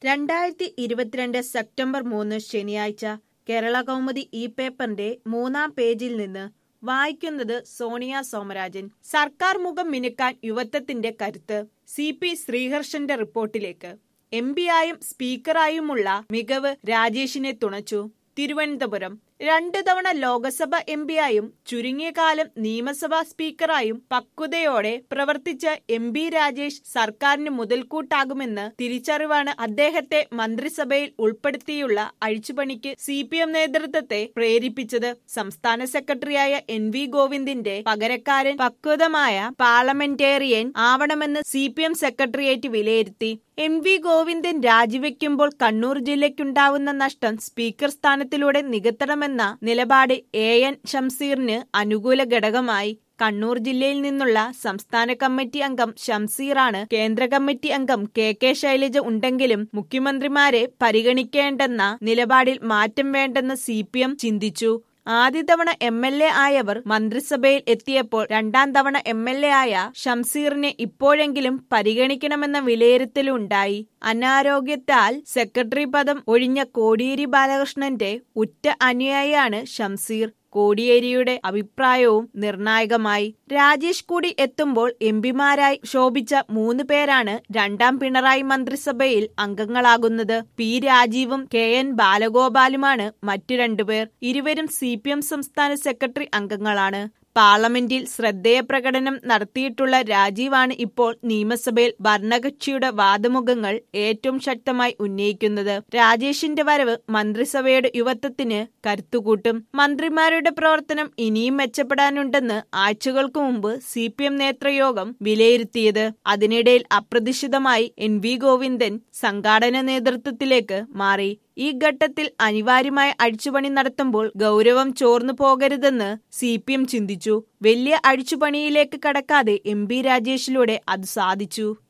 രണ്ടായിരത്തി ഇരുപത്തിരണ്ട് സെപ്റ്റംബർ മൂന്ന് ശനിയാഴ്ച കേരള കൗമുദി ഈ പേപ്പറിന്റെ മൂന്നാം പേജിൽ നിന്ന് വായിക്കുന്നത് സോണിയ സോമരാജൻ സർക്കാർ മുഖം മിനുക്കാൻ യുവത്വത്തിന്റെ കരുത്ത് സി പി ശ്രീഹർഷന്റെ റിപ്പോർട്ടിലേക്ക് എം പിയായും സ്പീക്കറായുമുള്ള മികവ് രാജേഷിനെ തുണച്ചു തിരുവനന്തപുരം രണ്ടു തവണ ലോക്സഭ എം പിയായും ചുരുങ്ങിയ കാലം നിയമസഭാ സ്പീക്കറായും പക്വതയോടെ പ്രവർത്തിച്ച എം ബി രാജേഷ് സർക്കാരിന് മുതൽക്കൂട്ടാകുമെന്ന് തിരിച്ചറിവാണ് അദ്ദേഹത്തെ മന്ത്രിസഭയിൽ ഉൾപ്പെടുത്തിയുള്ള അഴിച്ചുപണിക്ക് സി പി എം നേതൃത്വത്തെ പ്രേരിപ്പിച്ചത് സംസ്ഥാന സെക്രട്ടറിയായ എൻ വി ഗോവിന്ദിന്റെ പകരക്കാരൻ പക്വതമായ പാർലമെന്റേറിയൻ ആവണമെന്ന് സി പി എം സെക്രട്ടേറിയറ്റ് വിലയിരുത്തി എം വി ഗോവിന്ദൻ രാജിവെക്കുമ്പോൾ കണ്ണൂർ ജില്ലയ്ക്കുണ്ടാവുന്ന നഷ്ടം സ്പീക്കർ സ്ഥാനത്തിലൂടെ നികത്തണമെന്ന നിലപാട് എ എൻ ഷംസീറിന് അനുകൂല ഘടകമായി കണ്ണൂർ ജില്ലയിൽ നിന്നുള്ള സംസ്ഥാന കമ്മിറ്റി അംഗം ഷംസീറാണ് കേന്ദ്ര കമ്മിറ്റി അംഗം കെ കെ ശൈലജ ഉണ്ടെങ്കിലും മുഖ്യമന്ത്രിമാരെ പരിഗണിക്കേണ്ടെന്ന നിലപാടിൽ മാറ്റം വേണ്ടെന്ന് സി ചിന്തിച്ചു ആദ്യ തവണ എം എൽ എ ആയവർ മന്ത്രിസഭയിൽ എത്തിയപ്പോൾ രണ്ടാം തവണ എം എൽ എ ആയ ഷംസീറിനെ ഇപ്പോഴെങ്കിലും പരിഗണിക്കണമെന്ന വിലയിരുത്തലുണ്ടായി അനാരോഗ്യത്താൽ സെക്രട്ടറി പദം ഒഴിഞ്ഞ കോടിയേരി ബാലകൃഷ്ണന്റെ ഉറ്റ അനുയായിയാണ് ഷംസീർ കോടിയേരിയുടെ അഭിപ്രായവും നിർണായകമായി രാജേഷ് കൂടി എത്തുമ്പോൾ എംപിമാരായി ശോഭിച്ച മൂന്ന് പേരാണ് രണ്ടാം പിണറായി മന്ത്രിസഭയിൽ അംഗങ്ങളാകുന്നത് പി രാജീവും കെ എൻ ബാലഗോപാലുമാണ് മറ്റു രണ്ടുപേർ ഇരുവരും സി സംസ്ഥാന സെക്രട്ടറി അംഗങ്ങളാണ് പാർലമെന്റിൽ ശ്രദ്ധേയ പ്രകടനം നടത്തിയിട്ടുള്ള രാജീവാണ് ഇപ്പോൾ നിയമസഭയിൽ ഭരണകക്ഷിയുടെ വാദമുഖങ്ങൾ ഏറ്റവും ശക്തമായി ഉന്നയിക്കുന്നത് രാജേഷിന്റെ വരവ് മന്ത്രിസഭയുടെ യുവത്വത്തിന് കരുത്തുകൂട്ടും മന്ത്രിമാരുടെ പ്രവർത്തനം ഇനിയും മെച്ചപ്പെടാനുണ്ടെന്ന് ആഴ്ചകൾക്ക് മുമ്പ് സി പി എം നേതൃയോഗം വിലയിരുത്തിയത് അതിനിടയിൽ അപ്രതീക്ഷിതമായി എൻ വി ഗോവിന്ദൻ സംഘാടന നേതൃത്വത്തിലേക്ക് മാറി ഈ ഘട്ടത്തിൽ അനിവാര്യമായ അഴിച്ചുപണി നടത്തുമ്പോൾ ഗൗരവം ചോർന്നു പോകരുതെന്ന് സി പി എം ചിന്തിച്ചു വലിയ അഴിച്ചുപണിയിലേക്ക് കടക്കാതെ എം ബി രാജേഷിലൂടെ അത് സാധിച്ചു